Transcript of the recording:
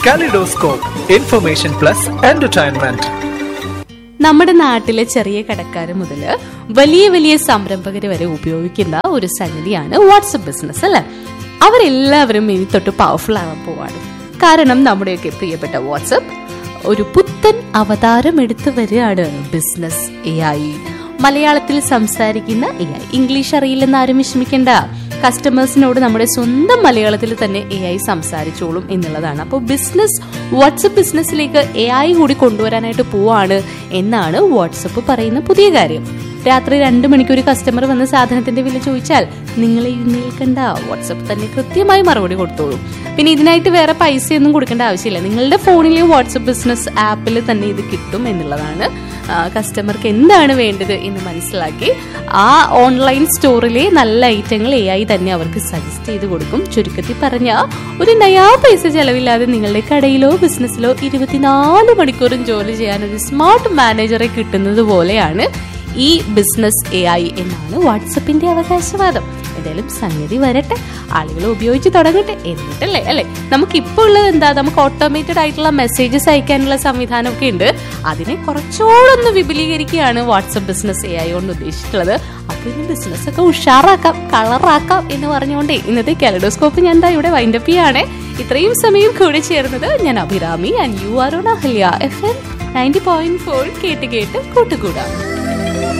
kaleidoscope information plus entertainment നമ്മുടെ നാട്ടിലെ ചെറിയ കടക്കാർ മുതൽ വലിയ വലിയ സംരംഭകർ വരെ ഉപയോഗിക്കുന്ന ഒരു സംഗതിയാണ് വാട്സപ്പ് ബിസിനസ് അല്ലെ അവരെല്ലാവരും ഇനി തൊട്ട് പവർഫുൾ ആവാൻ പോവാണ് കാരണം നമ്മുടെയൊക്കെ പ്രിയപ്പെട്ട വാട്സപ്പ് ഒരു പുത്തൻ അവതാരം എടുത്തു വരികയാണ് ബിസിനസ് എ ഐ മലയാളത്തിൽ സംസാരിക്കുന്ന എ ഐ ഇംഗ്ലീഷ് അറിയില്ലെന്ന് ആരും വിഷമിക്കേണ്ട കസ്റ്റമേഴ്സിനോട് നമ്മുടെ സ്വന്തം മലയാളത്തിൽ തന്നെ എ ഐ സംസാരിച്ചോളും എന്നുള്ളതാണ് അപ്പോൾ ബിസിനസ് വാട്സപ്പ് ബിസിനസ്സിലേക്ക് എ ഐ കൂടി കൊണ്ടുവരാനായിട്ട് പോവാണ് എന്നാണ് വാട്സപ്പ് പറയുന്ന പുതിയ കാര്യം രാത്രി രണ്ട് മണിക്ക് ഒരു കസ്റ്റമർ വന്ന് സാധനത്തിന്റെ വില ചോദിച്ചാൽ നിങ്ങൾ എഴുന്നേൽക്കണ്ട വാട്സപ്പ് തന്നെ കൃത്യമായി മറുപടി കൊടുത്തോളൂ പിന്നെ ഇതിനായിട്ട് വേറെ പൈസയൊന്നും കൊടുക്കേണ്ട ആവശ്യമില്ല നിങ്ങളുടെ ഫോണിലെ വാട്സപ്പ് ബിസിനസ് ആപ്പിൽ തന്നെ ഇത് കിട്ടും എന്നുള്ളതാണ് ആ, കസ്റ്റമർക്ക് എന്താണ് വേണ്ടത് എന്ന് മനസ്സിലാക്കി ആ ഓൺലൈൻ സ്റ്റോറിലെ നല്ല ഐറ്റങ്ങൾ എ ഐ തന്നെ അവർക്ക് സജസ്റ്റ് ചെയ്ത് കൊടുക്കും ചുരുക്കത്തിൽ പറഞ്ഞ ഒരു നയാ പൈസ ചെലവില്ലാതെ നിങ്ങളുടെ കടയിലോ ബിസിനസ്സിലോ ഇരുപത്തിനാല് മണിക്കൂറും ജോലി ചെയ്യാൻ ഒരു സ്മാർട്ട് മാനേജറെ കിട്ടുന്നത് പോലെയാണ് ഈ ബിസിനസ് എ ഐ എന്നാണ് വാട്സപ്പിന്റെ അവകാശവാദം എന്തായാലും സംഗതി വരട്ടെ ആളുകൾ ഉപയോഗിച്ച് തുടങ്ങട്ടെ എന്നിട്ടല്ലേ അല്ലെ നമുക്ക് ഇപ്പോൾ ഉള്ളത് എന്താ നമുക്ക് ഓട്ടോമേറ്റഡ് ആയിട്ടുള്ള മെസ്സേജസ് അയക്കാനുള്ള സംവിധാനമൊക്കെ ഉണ്ട് അതിനെ കുറച്ചുകൂടൊന്ന് വിപുലീകരിക്കുകയാണ് വാട്സപ്പ് ബിസിനസ് എ ഐ കൊണ്ട് ഉദ്ദേശിച്ചിട്ടുള്ളത് അപ്പൊ ഇനി ബിസിനസ് ഒക്കെ ഉഷാറാക്കാം കളറാക്കാം എന്ന് പറഞ്ഞുകൊണ്ടേ ഇന്നത്തെ കാലഡോസ്കോപ്പ് ഞാൻ എന്താ ഇവിടെ വൈൻഡപ്പ് ചെയ്യാണ് ഇത്രയും സമയം കൂടെ ചേർന്നത് ഞാൻ Abhirami and you are on Ahalya F M ninety point four കേട്ട് കേട്ട് കൂട്ടുകൂടാം